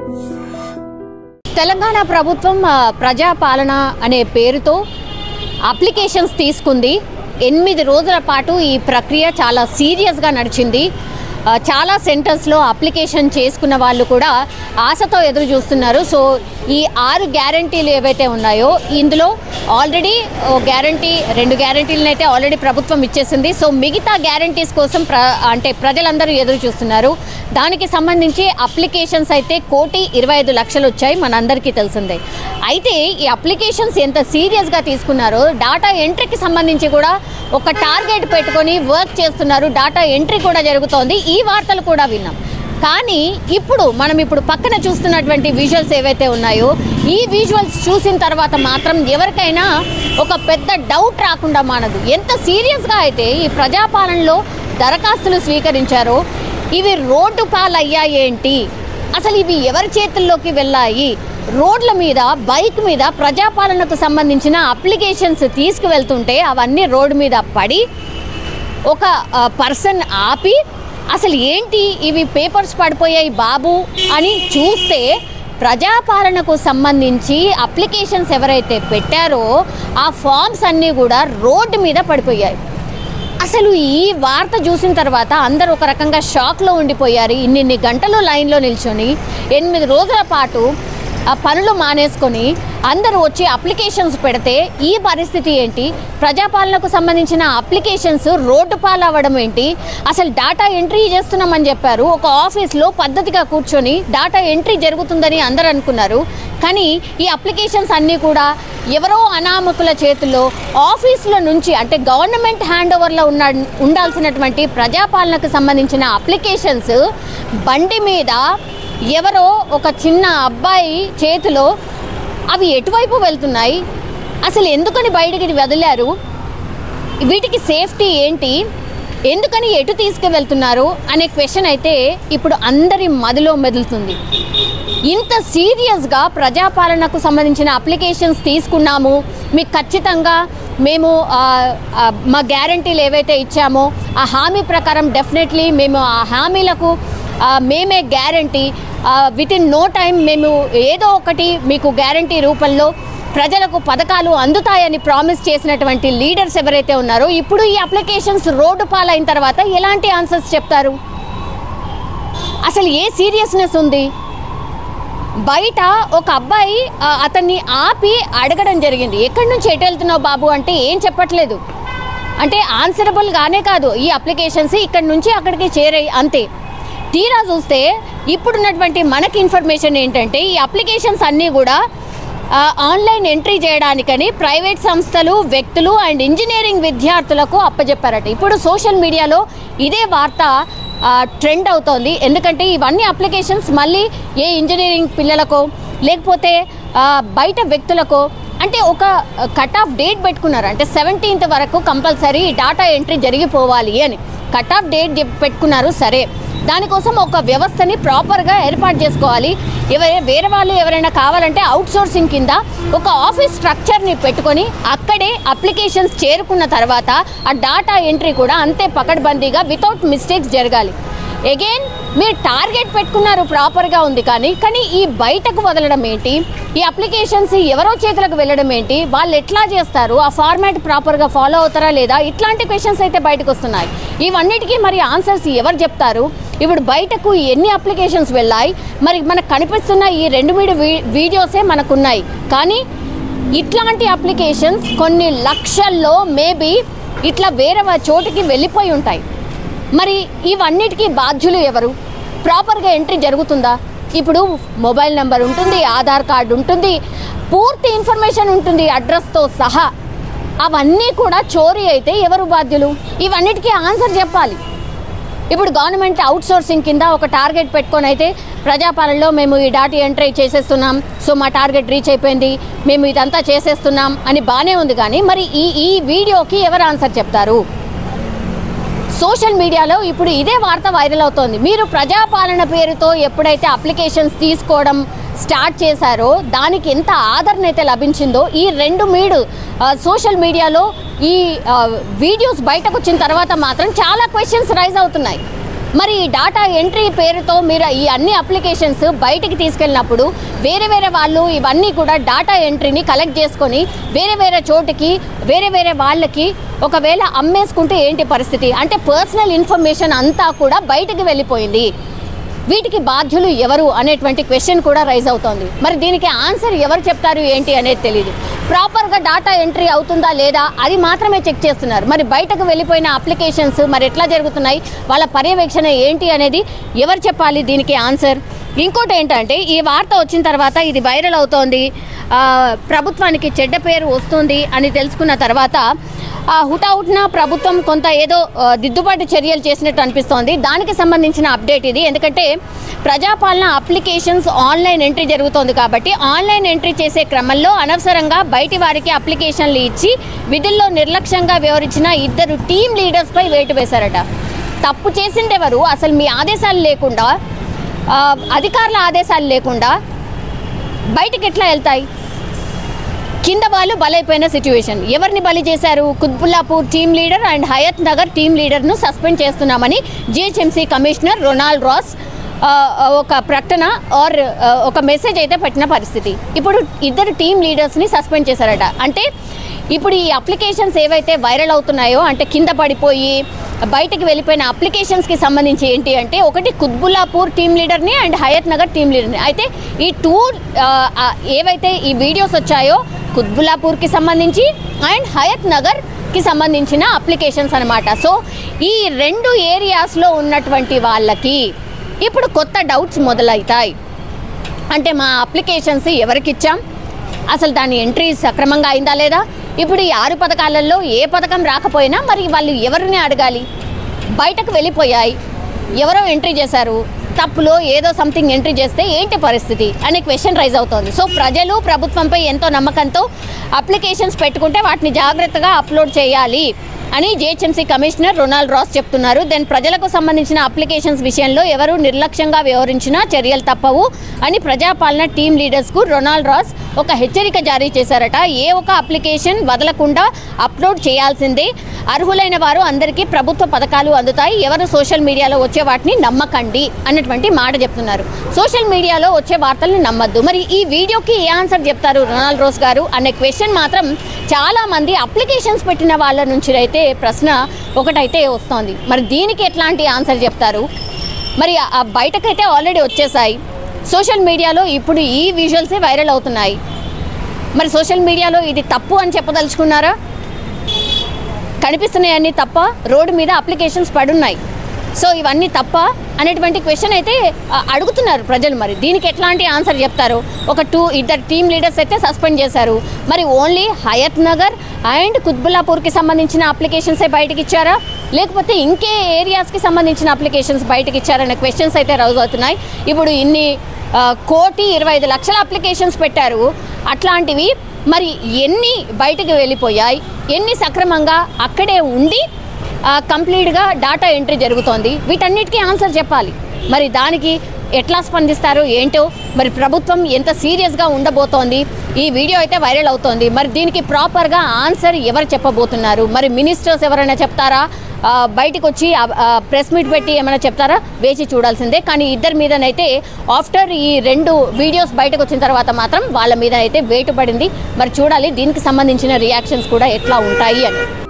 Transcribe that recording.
తెలంగాణ ప్రభుత్వం ఆ, ప్రజాపాలన అనే పేరుతో అప్లికేషన్స్ తీసుకుంది ఎనిమిది రోజుల పాటు ఈ ప్రక్రియ చాలా సీరియస్గా నడిచింది ఆ, చాలా సెంటర్స్లో అప్లికేషన్ చేసుకున్న వాళ్ళు కూడా ఆశతో ఎదురు చూస్తున్నారు సో ఈ ఆరు గ్యారంటీలు ఏవైతే ఉన్నాయో ఇందులో ఆల్రెడీ గ్యారంటీ రెండు గ్యారంటీలను అయితే ఆల్రెడీ ప్రభుత్వం ఇచ్చేసింది సో మిగతా గ్యారంటీస్ కోసం ప్ర అంటే ప్రజలందరూ ఎదురు చూస్తున్నారు దానికి సంబంధించి అప్లికేషన్స్ అయితే కోటి ఇరవై ఐదు లక్షలు వచ్చాయి మనందరికీ తెలిసిందే అయితే ఈ అప్లికేషన్స్ ఎంత సీరియస్గా తీసుకున్నారో డాటా ఎంట్రీకి సంబంధించి కూడా ఒక టార్గెట్ పెట్టుకొని వర్క్ చేస్తున్నారు డాటా ఎంట్రీ కూడా జరుగుతోంది ఈ వార్తలు కూడా విన్నాం కానీ ఇప్పుడు మనం ఇప్పుడు పక్కన చూస్తున్నటువంటి విజువల్స్ ఏవైతే ఉన్నాయో ఈ విజువల్స్ చూసిన తర్వాత మాత్రం ఎవరికైనా ఒక పెద్ద డౌట్ రాకుండా మానదు ఎంత సీరియస్గా అయితే ఈ ప్రజాపాలనలో దరఖాస్తులు స్వీకరించారో ఇవి రోడ్డు పాలయ్యాయి ఏంటి అసలు ఇవి ఎవరి చేతుల్లోకి వెళ్ళాయి రోడ్ల మీద బైక్ మీద ప్రజాపాలనకు సంబంధించిన అప్లికేషన్స్ తీసుకువెళ్తుంటే అవన్నీ రోడ్డు మీద పడి ఒక పర్సన్ ఆపి అసలు ఏంటి ఇవి పేపర్స్ పడిపోయాయి బాబు అని చూస్తే ప్రజాపాలనకు సంబంధించి అప్లికేషన్స్ ఎవరైతే పెట్టారో ఆ ఫామ్స్ అన్నీ కూడా రోడ్డు మీద పడిపోయాయి అసలు ఈ వార్త చూసిన తర్వాత అందరూ ఒక రకంగా షాక్లో ఉండిపోయారు ఇన్నిన్ని గంటలు లైన్లో నిల్చొని ఎనిమిది రోజుల పాటు ఆ పనులు మానేసుకొని అందరూ వచ్చి అప్లికేషన్స్ పెడితే ఈ పరిస్థితి ఏంటి ప్రజాపాలనకు సంబంధించిన అప్లికేషన్స్ రోడ్డు పాలవ్వడం ఏంటి అసలు డాటా ఎంట్రీ చేస్తున్నామని చెప్పారు ఒక ఆఫీస్లో పద్ధతిగా కూర్చొని డాటా ఎంట్రీ జరుగుతుందని అందరూ అనుకున్నారు కానీ ఈ అప్లికేషన్స్ అన్నీ కూడా ఎవరో అనామకుల చేతుల్లో ఆఫీసుల నుంచి అంటే గవర్నమెంట్ హ్యాండ్ ఓవర్లో ఉన్న ఉండాల్సినటువంటి ప్రజాపాలనకు సంబంధించిన అప్లికేషన్స్ బండి మీద ఎవరో ఒక చిన్న అబ్బాయి చేతిలో అవి ఎటువైపు వెళ్తున్నాయి అసలు ఎందుకని బయటికి వదిలారు వీటికి సేఫ్టీ ఏంటి ఎందుకని ఎటు తీసుకువెళ్తున్నారు అనే క్వశ్చన్ అయితే ఇప్పుడు అందరి మదిలో మెదులుతుంది ఇంత సీరియస్గా ప్రజాపాలనకు సంబంధించిన అప్లికేషన్స్ తీసుకున్నాము మీకు ఖచ్చితంగా మేము ఆ, ఆ, మా గ్యారంటీలు ఏవైతే ఇచ్చామో ఆ హామీ ప్రకారం డెఫినెట్లీ మేము ఆ హామీలకు ఆ, మేమే guarantee within no time మేము ఏదో ఒకటి మీకు గ్యారంటీ రూపంలో ప్రజలకు పథకాలు అందుతాయని ప్రామిస్ చేసినటువంటి లీడర్స్ ఎవరైతే ఉన్నారో ఇప్పుడు ఈ అప్లికేషన్స్ రోడ్డు పాలైన తర్వాత ఎలాంటి ఆన్సర్స్ చెప్తారు అసలు ఏ సీరియస్నెస్ ఉంది బయట ఒక అబ్బాయి ఆ, అతన్ని ఆపి అడగడం జరిగింది ఎక్కడి నుంచి ఎటు వెళ్తున్నావు బాబు అంటే ఏం చెప్పట్లేదు అంటే ఆన్సరబుల్ గానే కాదు ఈ అప్లికేషన్స్ ఇక్కడి నుంచి అక్కడికి చేరాయి అంతే తీరా చూస్తే ఇప్పుడున్నటువంటి మనకి ఇన్ఫర్మేషన్ ఏంటంటే ఈ అప్లికేషన్స్ అన్నీ కూడా ఆ, ఆన్లైన్ ఎంట్రీ చేయడానికని ప్రైవేట్ సంస్థలు వ్యక్తులు అండ్ ఇంజనీరింగ్ విద్యార్థులకు అప్పచెప్పారట ఇప్పుడు సోషల్ మీడియాలో ఇదే వార్త ఆ, ట్రెండ్ అవుతోంది ఎందుకంటే ఇవన్నీ అప్లికేషన్స్ మళ్ళీ ఏ ఇంజనీరింగ్ పిల్లలకో లేకపోతే ఆ, బయట వ్యక్తులకో అంటే ఒక కట్ ఆఫ్ డేట్ పెట్టుకున్నారు అంటే సెవెంటీన్త్ వరకు కంపల్సరీ డాటా ఎంట్రీ జరిగిపోవాలి అని కట్ ఆఫ్ డేట్ చెప్- పెట్టుకున్నారు సరే దానికోసం ఒక వ్యవస్థని ప్రాపర్గా ఏర్పాటు చేసుకోవాలి ఎవరైనా వేరే వాళ్ళు ఎవరైనా కావాలంటే అవుట్ సోర్సింగ్ కింద ఒక ఆఫీస్ స్ట్రక్చర్ని పెట్టుకొని అక్కడే అప్లికేషన్స్ చేరుకున్న తర్వాత ఆ డాటా ఎంట్రీ కూడా అంతే పకడ్బందీగా వితౌట్ మిస్టేక్స్ జరగాలి అగైన్ మీరు టార్గెట్ పెట్టుకున్నారు ప్రాపర్గా ఉంది కానీ కానీ ఈ బయటకు వదలడం ఏంటి ఈ అప్లికేషన్స్ ఎవరో చేతులకు వెళ్ళడం ఏంటి వాళ్ళు ఎట్లా చేస్తారు ఆ ఫార్మాట్ ప్రాపర్గా ఫాలో అవుతారా లేదా ఇట్లాంటి క్వశ్చన్స్ అయితే బయటకు వస్తున్నాయి ఇవన్నిటికీ మరి ఆన్సర్స్ ఎవరు చెప్తారు ఇప్పుడు బయటకు ఎన్ని అప్లికేషన్స్ వెళ్ళాయి మరి మనకు కనిపిస్తున్న ఈ రెండు మూడు వీ- వీడియోసే మనకున్నాయి కానీ ఇట్లాంటి అప్లికేషన్స్ కొన్ని లక్షల్లో మేబీ ఇట్లా వేరే వా- చోటికి వెళ్ళిపోయి ఉంటాయి మరి ఇవన్నిటికీ బాధ్యులు ఎవరు ప్రాపర్గా ఎంట్రీ జరుగుతుందా ఇప్పుడు మొబైల్ నెంబర్ ఉంటుంది ఆధార్ కార్డు ఉంటుంది పూర్తి ఇన్ఫర్మేషన్ ఉంటుంది అడ్రస్తో సహా అవన్నీ కూడా చోరీ అయితే ఎవరు బాధ్యులు ఇవన్నిటికీ ఆన్సర్ చెప్పాలి ఇప్పుడు గవర్నమెంట్ అవుట్ సోర్సింగ్ కింద ఒక టార్గెట్ పెట్టుకొని అయితే ప్రజాపాలనలో మేము ఈ డాటా ఎంట్రీ చేసేస్తున్నాం సో మా టార్గెట్ రీచ్ అయిపోయింది మేము ఇదంతా చేసేస్తున్నాం అని బాగానే ఉంది కానీ మరి ఈ ఈ వీడియోకి ఎవరు ఆన్సర్ చెప్తారు సోషల్ మీడియాలో ఇప్పుడు ఇదే వార్త వైరల్ అవుతోంది మీరు ప్రజాపాలన పేరుతో ఎప్పుడైతే అప్లికేషన్స్ తీసుకోవడం స్టార్ట్ చేశారో దానికి ఎంత ఆదరణ అయితే లభించిందో ఈ రెండు మీడు ఆ, సోషల్ మీడియాలో ఈ ఆ, వీడియోస్ బయటకు వచ్చిన తర్వాత మాత్రం చాలా క్వశ్చన్స్ రైజ్ అవుతున్నాయి మరి ఈ డాటా ఎంట్రీ పేరుతో మీరు ఈ అన్ని అప్లికేషన్స్ బయటికి తీసుకెళ్ళినప్పుడు వేరే వేరే వాళ్ళు ఇవన్నీ కూడా డాటా ఎంట్రీని కలెక్ట్ చేసుకొని వేరే వేరే చోటుకి వేరే వేరే వాళ్ళకి ఒకవేళ అమ్మేసుకుంటే ఏంటి పరిస్థితి అంటే పర్సనల్ ఇన్ఫర్మేషన్ అంతా కూడా బయటికి వెళ్ళిపోయింది వీటికి బాధ్యులు ఎవరు అనేటువంటి క్వశ్చన్ కూడా రైజ్ అవుతోంది మరి దీనికి ఆన్సర్ ఎవరు చెప్తారు ఏంటి అనేది తెలియదు ప్రాపర్గా డాటా ఎంట్రీ అవుతుందా లేదా అది మాత్రమే చెక్ చేస్తున్నారు మరి బయటకు వెళ్ళిపోయిన అప్లికేషన్స్ మరి ఎట్లా జరుగుతున్నాయి వాళ్ళ పర్యవేక్షణ ఏంటి అనేది ఎవరు చెప్పాలి దీనికి ఆన్సర్ ఇంకోటి ఏంటంటే ఈ వార్త వచ్చిన తర్వాత ఇది వైరల్ అవుతోంది ఆ, ప్రభుత్వానికి చెడ్డ పేరు వస్తుంది అని తెలుసుకున్న తర్వాత ఆ, హుటాహుటిన ప్రభుత్వం కొంత ఏదో ఆ, దిద్దుబాటు చర్యలు చేసినట్టు అనిపిస్తోంది దానికి సంబంధించిన అప్డేట్ ఇది ఎందుకంటే ప్రజాపాలన అప్లికేషన్స్ ఆన్లైన్ ఎంట్రీ జరుగుతోంది కాబట్టి ఆన్లైన్ ఎంట్రీ చేసే క్రమంలో అనవసరంగా బయటి వారికి అప్లికేషన్లు ఇచ్చి విధుల్లో నిర్లక్ష్యంగా వ్యవహరించిన ఇద్దరు టీం లీడర్స్పై వేటు వేశారట తప్పు చేసిందెవరు అసలు మీ ఆదేశాలు లేకుండా ఆ, అధికారుల ఆదేశాలు లేకుండా బయటికి ఎట్లా వెళ్తాయి కింద వాళ్ళు బలైపోయిన సిచ్యువేషన్ ఎవరిని బలి చేశారు Qutbullapur team leader and Hayat Nagar team లీడర్ను సస్పెండ్ చేస్తున్నామని జిహెచ్ఎంసీ కమిషనర్ రొనాల్డ్ రాస్ ఆ, ఒక ప్రకటన ఆర్ ఒక మెసేజ్ అయితే పెట్టిన పరిస్థితి ఇప్పుడు ఇద్దరు టీమ్ లీడర్స్ని సస్పెండ్ చేశారట అంటే ఇప్పుడు ఈ అప్లికేషన్స్ ఏవైతే వైరల్ అవుతున్నాయో అంటే కింద పడిపోయి బయటకు వెళ్ళిపోయిన అప్లికేషన్స్కి సంబంధించి ఏంటి అంటే ఒకటి కుత్బుల్లాపూర్ టీమ్ లీడర్ని అండ్ హయత్ నగర్ టీమ్ లీడర్ని అయితే ఈ టూ ఆ, ఆ, ఏవైతే ఈ వీడియోస్ వచ్చాయో కుత్బుల్లాపూర్కి సంబంధించి అండ్ హయత్ నగర్కి సంబంధించిన అప్లికేషన్స్ అనమాట సో ఈ రెండు ఏరియాస్లో ఉన్నటువంటి వాళ్ళకి ఇప్పుడు కొత్త డౌట్స్ మొదలవుతాయి అంటే మా అప్లికేషన్స్ ఎవరికి ఇచ్చాం అసలు దాని ఎంట్రీ సక్రమంగా అయిందా లేదా ఇప్పుడు ఈ ఆరు పథకాలలో ఏ పథకం రాకపోయినా మరి వాళ్ళు ఎవరిని అడగాలి బయటకు వెళ్ళిపోయాయి ఎవరో ఎంట్రీ చేశారు తప్పులో ఏదో సంథింగ్ ఎంట్రీ చేస్తే ఏంటి పరిస్థితి అనే క్వశ్చన్ రైజ్ అవుతోంది సో ప్రజలు ప్రభుత్వంపై ఎంతో నమ్మకంతో అప్లికేషన్స్ పెట్టుకుంటే వాటిని జాగ్రత్తగా అప్లోడ్ చేయాలి అని జిహెచ్ఎంసీ కమిషనర్ రొనాల్డ్ రాస్ చెప్తున్నారు దెన్ ప్రజలకు సంబంధించిన అప్లికేషన్స్ విషయంలో ఎవరు నిర్లక్ష్యంగా వ్యవహరించినా చర్యలు తప్పవు అని ప్రజాపాలన టీం లీడర్స్కు రొనాల్డ్ రాస్ ఒక హెచ్చరిక జారీ చేశారట ఏ ఒక్క అప్లికేషన్ వదలకుండా అప్లోడ్ చేయాల్సిందే అర్హులైన వారు అందరికీ ప్రభుత్వ పథకాలు అందుతాయి ఎవరు సోషల్ మీడియాలో వచ్చే వాటిని నమ్మకండి అన్నటువంటి మాట చెప్తున్నారు సోషల్ మీడియాలో వచ్చే వార్తల్ని నమ్మద్దు మరి ఈ వీడియోకి ఏ ఆన్సర్ చెప్తారు రొనాల్డ్ రోస్ గారు అనే క్వశ్చన్ మాత్రం చాలా మంది అప్లికేషన్స్ పెట్టిన వాళ్ళ నుంచి అయితే ప్రశ్న ఒకటైతే వస్తోంది మరి దీనికి ఎట్లాంటి ఆన్సర్ చెప్తారు మరి ఆ బయటకైతే ఆల్రెడీ వచ్చేసాయి సోషల్ మీడియాలో ఇప్పుడు ఈ విజువల్సే వైరల్ అవుతున్నాయి మరి సోషల్ మీడియాలో ఇది తప్పు అని చెప్పదలుచుకున్నారా కనిపిస్తున్నాయన్నీ తప్ప రోడ్డు మీద అప్లికేషన్స్ పడున్నాయి సో ఇవన్నీ తప్ప అనేటువంటి క్వశ్చన్ అయితే ఆ, అడుగుతున్నారు ప్రజలు మరి దీనికి ఎట్లాంటి ఆన్సర్ చెప్తారు ఒక టూ ఇద్దరు టీమ్ లీడర్స్ అయితే సస్పెండ్ చేశారు మరి ఓన్లీ హయత్ నగర్ అండ్ కుత్బుల్లాపూర్కి సంబంధించిన అప్లికేషన్సే బయటకి ఇచ్చారా లేకపోతే ఇంకే ఏరియాస్కి సంబంధించిన అప్లికేషన్స్ బయటకి ఇచ్చారనే క్వశ్చన్స్ అయితే రైజ్ అవుతున్నాయి ఇప్పుడు ఇన్ని ఆ, కోటి ఇరవై ఐదు లక్షల అప్లికేషన్స్ పెట్టారు అట్లాంటివి మరి ఎన్ని బయటకు వెళ్ళిపోయాయి ఎన్ని సక్రమంగా అక్కడే ఉండి ఆ, కంప్లీట్గా డాటా ఎంట్రీ జరుగుతోంది వీటన్నిటికీ ఆన్సర్ చెప్పాలి మరి దానికి ఎట్లా స్పందిస్తారు ఏంటో మరి ప్రభుత్వం ఎంత సీరియస్గా ఉండబోతోంది ఈ వీడియో అయితే వైరల్ అవుతోంది మరి దీనికి ప్రాపర్గా ఆన్సర్ ఎవరు చెప్పబోతున్నారు మరి మినిస్టర్స్ ఎవరైనా చెప్తారా ఆ, బయటకు వచ్చి ప్రెస్ మీట్ పెట్టి ఏమైనా చెప్తారా వేచి చూడాల్సిందే కానీ ఇద్దరి మీదనైతే ఆఫ్టర్ ఈ రెండు వీడియోస్ బయటకు వచ్చిన తర్వాత మాత్రం వాళ్ళ మీద అయితే వేటు పడింది మరి చూడాలి దీనికి సంబంధించిన రియాక్షన్స్ కూడా ఎట్లా ఉంటాయి అని